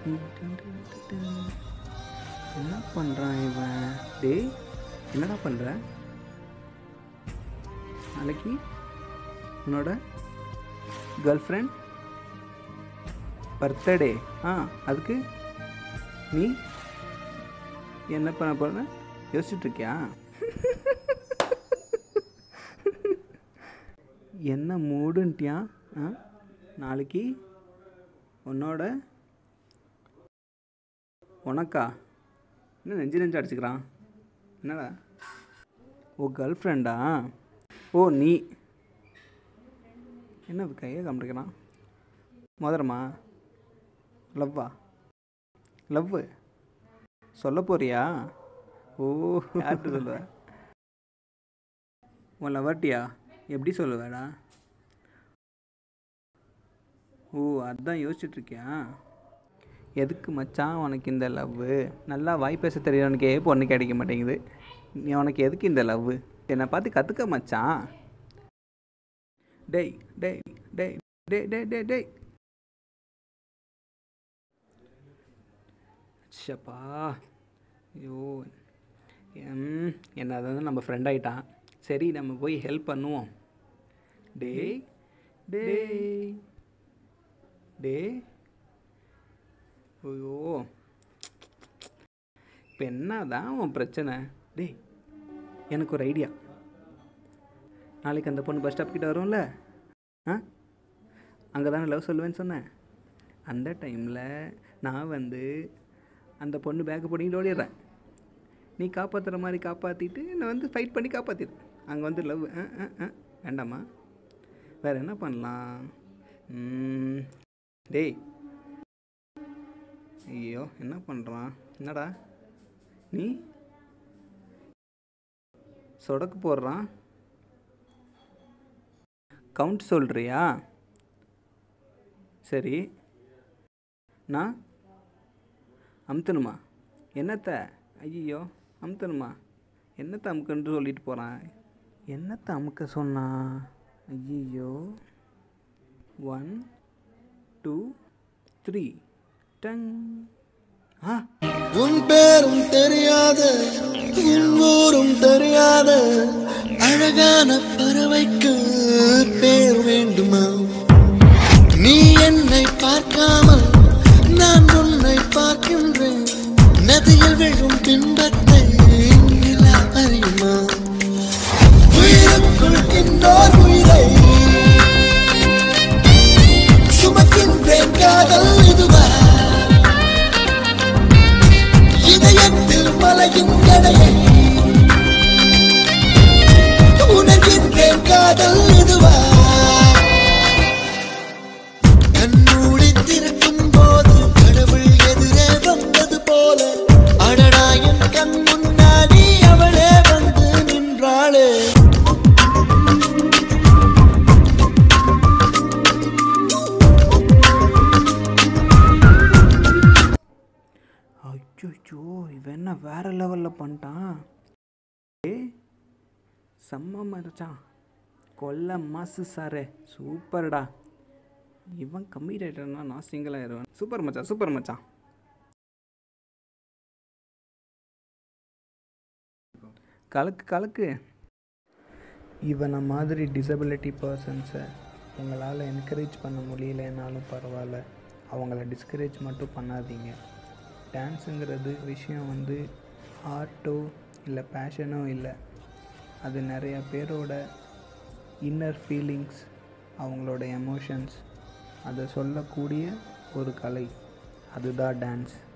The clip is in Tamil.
என்ன பண்ணுறான் இவன் டேய் என்னடா பண்ணுற நாளைக்கு உன்னோட கேர்ள் ஃப்ரெண்ட் பர்த்டே ஆ அதுக்கு நீ என்ன பண்ண போற யோசிச்சுட்டு இருக்கியா என்ன மூடுன்ட்டியா ஆ நாளைக்கு உன்னோட உனக்கா என்ன நெஞ்சு நெஞ்சு அடிச்சுக்கிறான் என்னடா ஓ கேர்ள் ஃப்ரெண்டா ஓ நீ என்ன கையை காமிக்கிறான் மோதிரமா லவ்வா லவ்வு சொல்ல போறியா ஓ யார்கிட்ட சொல்லுவ உன் லவர்ட்டியா எப்படி சொல்லுவேடா ஓ அதான் யோசிச்சுட்டு இருக்கியா எதுக்கு மச்சான் உனக்கு இந்த லவ்வு நல்லா வாய் பேச தெரியவனுக்கே பொண்ணு கிடைக்க மாட்டேங்குது நீ உனக்கு எதுக்கு இந்த லவ்வு என்னை பார்த்து கற்றுக்க மச்சான் டேய் டேய் டேய் டேய் டேய் டேய் டேய் ஷப்பா ஐயோ ம், என்ன அதான் நம்ம ஃப்ரெண்ட் ஆயிட்டான் சரி நம்ம போய் ஹெல்ப் பண்ணுவோம் டேய் டேய் டேய் ஐயோ இப்போ என்னதான் உன் பிரச்சனை டேய் எனக்கு ஒரு ஐடியா நாளைக்கு அந்த பொண்ணு பஸ் ஸ்டாப் கிட்ட வரும்ல ஆ அங்கே தானே லவ் சொல்லுவேன்னு சொன்னேன் அந்த டைமில் நான் வந்து அந்த பொண்ணு பேக்கை போட்டிங்கிட்டு ஓடிடுறேன் நீ காப்பாற்றுற மாதிரி காப்பாற்றிட்டு என்னை வந்து ஃபைட் பண்ணி காப்பாற்றிடு அங்கே வந்து லவ் வேண்டாமா வேறு என்ன பண்ணலாம் ம், டேய் ஐயோ என்ன பண்ணுறான் என்னடா நீ சொடக்கு போடுறான் கவுண்ட் சொல்கிறியா சரி நான் அமுத்தணுமா என்னத்த ஐயோ அமுத்தணுமா என்னத்த அமுக்குன்னு சொல்லிட்டு போகிறான் என்னத்த அமுக்க சொன்னா ஐயோ ஒன் டூ த்ரீ டங் ஆ உன் பேரும் தெரியாத உன் ஊரும் தெரியாத அழகான பறவைக்கு பேர் வேண்டுமா நீ என்னை பார்க்காமல் நான் உன்னை பார்க்கின்றேன் நதியில் விழும் பின்பத்தை நிலா அறியுமா உயிருக்குள் இன்னொரு உயிரை சுமக்கின்றேன் காதல் இதுவா இதயத்தில் மலையின் எடையை உணர்கின்றேன் காதல் இதுவா கண்மூடி திறக்கும் போது கடவுள் எதிரே வந்தது போல அடடா என் கண் முன்னாடி அவளே வந்து நின்றாளே அச்சோ இவன் என்ன வேற லெவலில் பண்ணிட்டான் ஏ செம்ம மச்சான் கொல்ல மாசு சாரு சூப்பர்டா இவன் கம்மி ரேட்டர்னா நான் சிங்கிள் ஆயிடுவேன் சூப்பர் மச்சான் சூப்பர் மச்சான் கலக்கு கலக்கு இவனை மாதிரி டிசபிலிட்டி பர்சன்ஸை உங்களால் என்கரேஜ் பண்ண முடியலனாலும் பரவாயில்ல அவங்கள டிஸ்கரேஜ் மட்டும் பண்ணாதீங்க டான்ஸுங்கிறது விஷயம் வந்து ஆர்ட்டோ இல்லை பேஷனோ இல்லை அது நிறைய பேரோட இன்னர் ஃபீலிங்ஸ் அவங்களோட எமோஷன்ஸ் அதை சொல்லக்கூடிய ஒரு கலை அதுதான் டான்ஸ்